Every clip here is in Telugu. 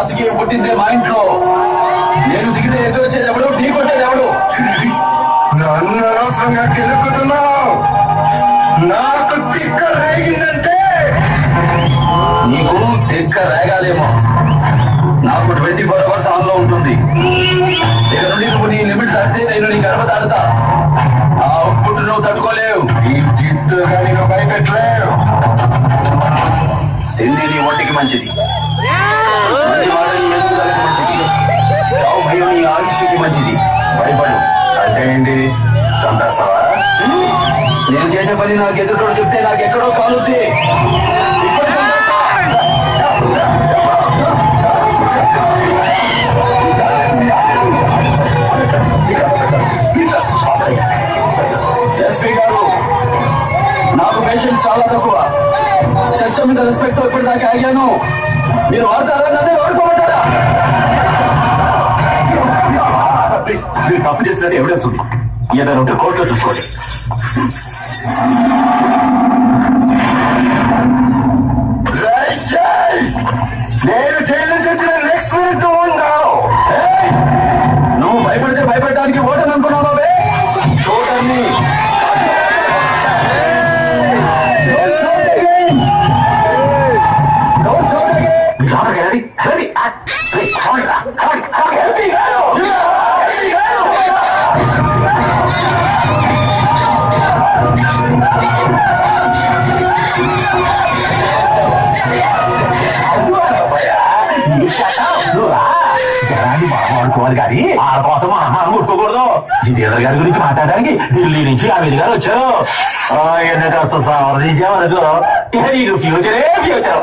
రాజకీయం పుట్టిందే మా ఇంట్లో నేను దిగితే ఎదురొచ్చేది ఎవడు ఢీ కొట్టేది ఎవడు నన్ను అనవసరంగా కెలుకుతున్నావు నాకు తిక్క రేగిందంటే నీకు తిక్క రేగాలేమో నాకు ట్వంటీ ఫోర్ అవర్స్ ఆన్ లో ఉంటుంది ఇక నుండి నువ్వు నీ లిమిట్ దాటితే నేను నీ గర్భ దాటుతా ఆ అవుట్పుట్ నువ్వు తట్టుకోలేవు ఈ జిద్దు కానీ భయపెట్టలేవు తిండి నీ ఒంటికి మంచిది మంచి వాడని ఎదుగుదలకు మంచిది చావు భయం నీ ఆయుష్కి మంచిది భయపడు అంటే ఏంటి చంపేస్తావా నేను చేసే పని నాకు ఎదుటోడు చెప్తే నాకు ఎక్కడో కాలుద్ది ఇప్పుడు చంపేస్తా. ఎస్పీ గారు నాకు పేషెన్స్ చాలా తక్కువ సిస్టమ్ మీద రెస్పెక్ట్ తో ఇప్పటిదాకా ఆగాను మీరు వాడతారా నన్నే వాడుకోమంటారా ప్లీజ్ మీరు తప్పు చేసినట్టు ఎవిడెన్స్ ఉంది ఏదైనా ఉంటే కోర్టులో చూసుకోండి రేయ్! నేను జైలు నుంచి వచ్చిన నెక్స్ట్ మినిట్ ఉండవు ఏయ్! నువ్వు భయపడితే భయపెట్టడానికి ఓటని అనుకున్నావా బే షూటర్ని Don't shout again. Don't shout again. మీరు లోపలికి వెళ్ళండి వెళ్ళండి ఆ, రేయ్, రావండి రా, రావండి, రావండి. ఎస్పీ గారు! ఎస్పీ గారు! ఈ శాతం, నువ్వు రా. జనాన్ని మాట్లాడుకోవాలి కానీ వాళ్ళ కోసం మనం మనం కొట్టుకోకూడదు జితేంద్ర గారి గురించి మాట్లాడడానికి ఢిల్లీ నుంచి అమిత్ గారు వచ్చారు ఎన్నట్టు వస్తా సమర్థించామనుకో ఇక నీకు ఫ్యూచరే ఫ్యూచర్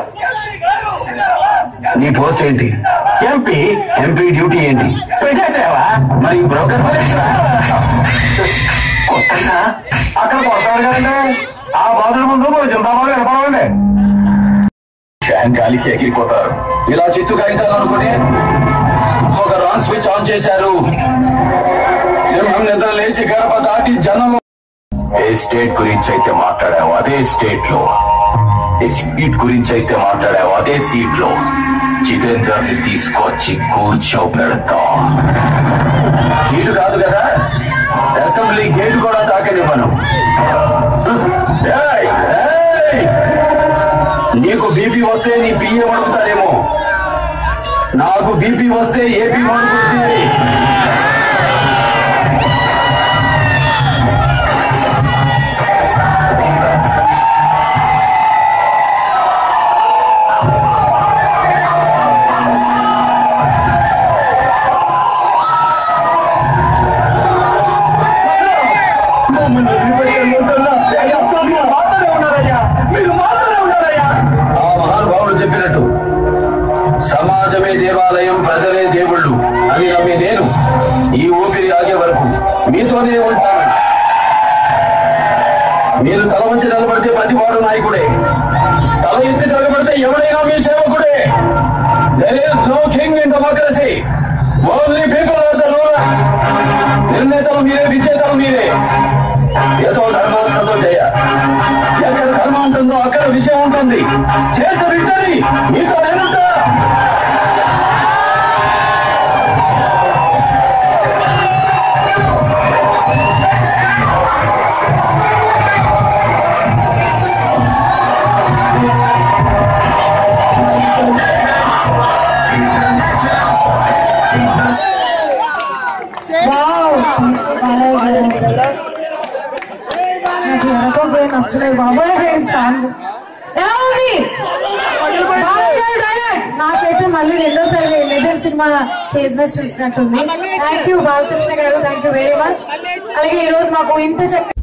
నీ పోస్ట్ ఏంటి ఎంపీ ఎంపీ డ్యూటీ ఏంటి ప్రజాసేవ మరి బ్రోకర్ పని ఏంట్రా? కొత్తగా అక్కడ కొడతాడు కదండి ఆ బాధల ముందు కొంచెం చింతాబాబు వినపడవండి ఫ్యాన్ గాలికి ఎగిరిపోతారు ఇలా చిత్తు కాగితాలు అనుకుని ఒక రాన్ స్విచ్ ఆన్ చేశారు సింహం నిద్ర లేచి గడప దాటి జనం ఏ స్టేట్ గురించి అయితే మాట్లాడావు అదే స్టేట్ లో ఏ సీట్ గురించి అయితే మాట్లాడావు అదే సీట్ లో జితేందర్ ని తీసుకొచ్చి కూర్చోబెడతా సీటు కాదు కదా అసెంబ్లీ గేట్ కూడా తాకనివ్వను ఏయ్, ఏయ్! నీకు బీపీ వస్తే నీ పిఏ వణుకుతాడేమో నాకు బీపీ వస్తే ఏపీ వణుకుతుంది ఆ మహానుభావుడు చెప్పినట్టు సమాజమే దేవాలయం ప్రజలే దేవుళ్ళు అని నమ్మి నేను ఈ ఊపిరి ఆగే వరకు మీతోనే ఉంటాను మీరు తల వంచి నిలబడితే ప్రతివాడు నాయకుడే తల ఎత్తి తిరగబడితే ఎవడైనా మీ సేవకుడే there is no king in democracy only people are the rulers నిర్ణేతలు మీరే విజేతలు మీరే ఏదో ధర్మాత్మతో చేయ ఎక్కడ ధర్మం ఉంటుందో అక్కడ విషయం ఉంటుంది చేత విక్టరీ మీతో నేనుంటా నాకు ఎనకో పోయి నచ్చలేదు బాబాయ్ సాంగ్ ఎలా ఉంది బాగుంది డైరెక్ట్. నాకైతే మళ్ళీ రెండోసారి లెజెండ్ సినిమా స్టేజ్ మీద చూసినట్టుంది థ్యాంక్ యూ బాలకృష్ణ గారు థ్యాంక్ యూ వెరీ మచ్ అలాగే ఈ రోజు మాకు ఇంత చక్కగా